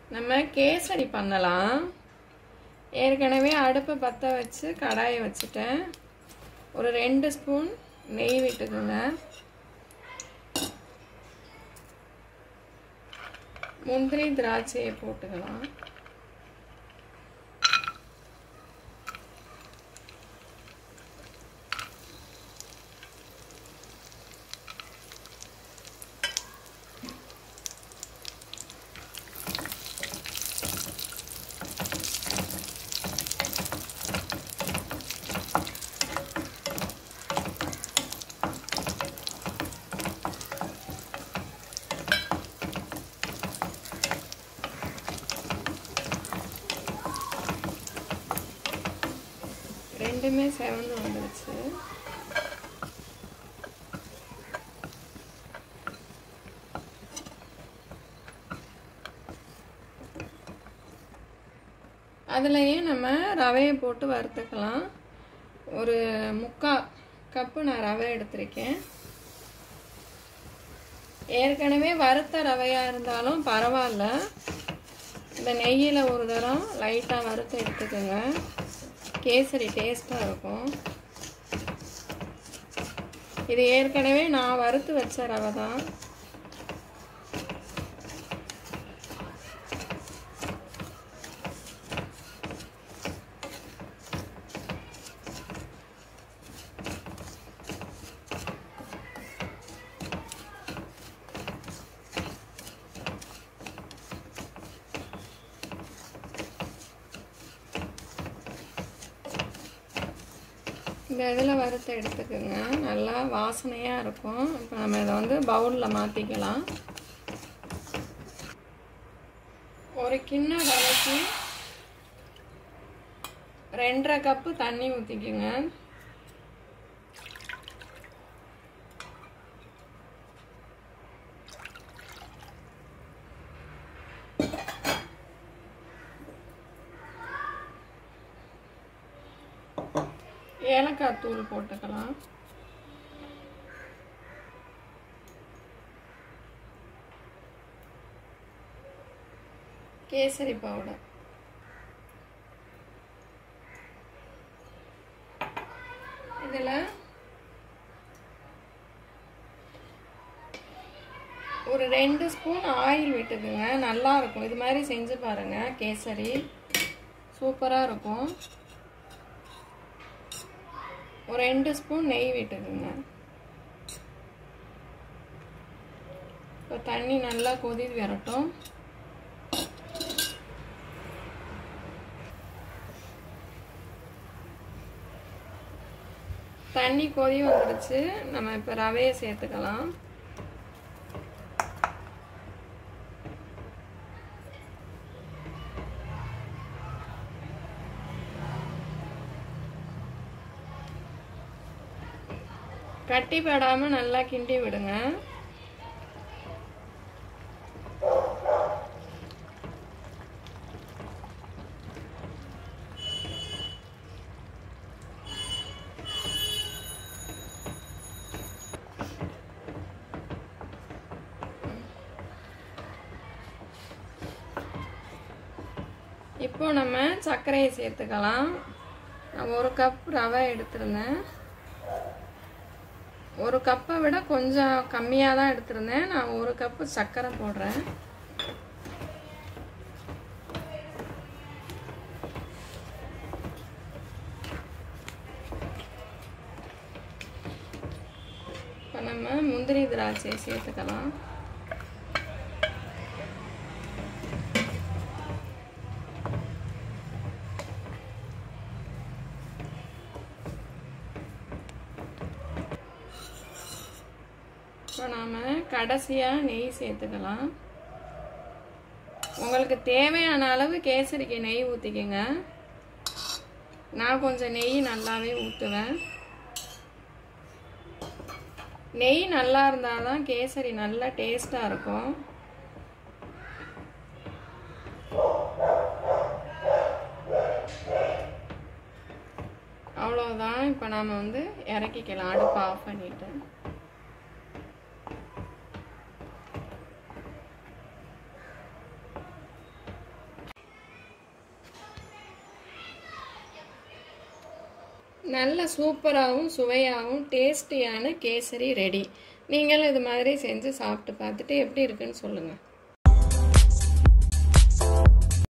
நம்ம கேசரி பண்ணலாம் ஏற்கனவே அடுப்பை பற்ற வச்சு கடாயை வச்சுட்டேன் ஒரு ரெண்டு ஸ்பூன் நெய் விட்டுக்குங்க முந்திரி திராட்சையை போட்டுக்கலாம் ரெண்டுமே செவந்து வந்துருச்சு அதுலேயே நம்ம ரவையை போட்டு வறுத்துக்கலாம் ஒரு முக்கால் கப்பு நான் ரவை எடுத்திருக்கேன் ஏற்கனவே வறுத்த ரவையாக இருந்தாலும் பரவாயில்ல இந்த நெய்யில் ஒரு தரம் லைட்டாக வறுத்து எடுத்துக்கோங்க கேசரி டேஸ்ட்டாக இருக்கும் இது ஏற்கனவே நான் வறுத்து வச்ச ரவை தான் இந்த இதில் வறுத்து எடுத்துக்கோங்க நல்லா வாசனையாக இருக்கும் இப்போ நம்ம இதை வந்து பவுலில் மாற்றிக்கலாம் ஒரு கிண்ண ரவைக்கு ரெண்டரை கப்பு தண்ணி ஊற்றிக்குங்க ஏலக்காய் தூள் போட்டுக்கலாம் கேசரி பவுடர் இதில் ஒரு ரெண்டு ஸ்பூன் ஆயில் விட்டுக்குங்க நல்லா இருக்கும் இது மாதிரி செஞ்சு பாருங்கள் கேசரி சூப்பராக இருக்கும் ஒரு ரெண்டு ஸ்பூன் நெய் விட்டுக்குங்க இப்போ தண்ணி நல்லா கொதி வரட்டும் தண்ணி கொதி வந்துடுச்சு நம்ம இப்போ ரவையை சேர்த்துக்கலாம் கட்டி படாமல் நல்லா கிண்டி விடுங்க இப்போ நம்ம சர்க்கரையை சேர்த்துக்கலாம் நான் ஒரு கப் ரவை எடுத்திருந்தேன் ஒரு கப்பை விட கொஞ்சம் கம்மியாக தான் எடுத்திருந்தேன் நான் ஒரு கப்பு சர்க்கரை போடுறேன் இப்போ நம்ம முந்திரி திராட்சையை சேர்த்துக்கலாம் இப்போ நாம் கடைசியாக நெய் சேர்த்துக்கலாம் உங்களுக்கு தேவையான அளவு கேசரிக்கு நெய் ஊற்றிக்கங்க நான் கொஞ்சம் நெய் நல்லாவே ஊற்றுவேன் நெய் நல்லா இருந்தால் தான் கேசரி நல்லா டேஸ்ட்டாக இருக்கும் அவ்வளோதான் இப்போ நாம் வந்து இறக்கிக்கலாம் அடுப்பு ஆஃப் பண்ணிவிட்டு நல்ல சூப்பராகவும் சுவையாகவும் டேஸ்டியான கேசரி ரெடி நீங்களும் இது மாதிரி செஞ்சு சாப்பிட்டு பார்த்துட்டு எப்படி இருக்குன்னு சொல்லுங்கள்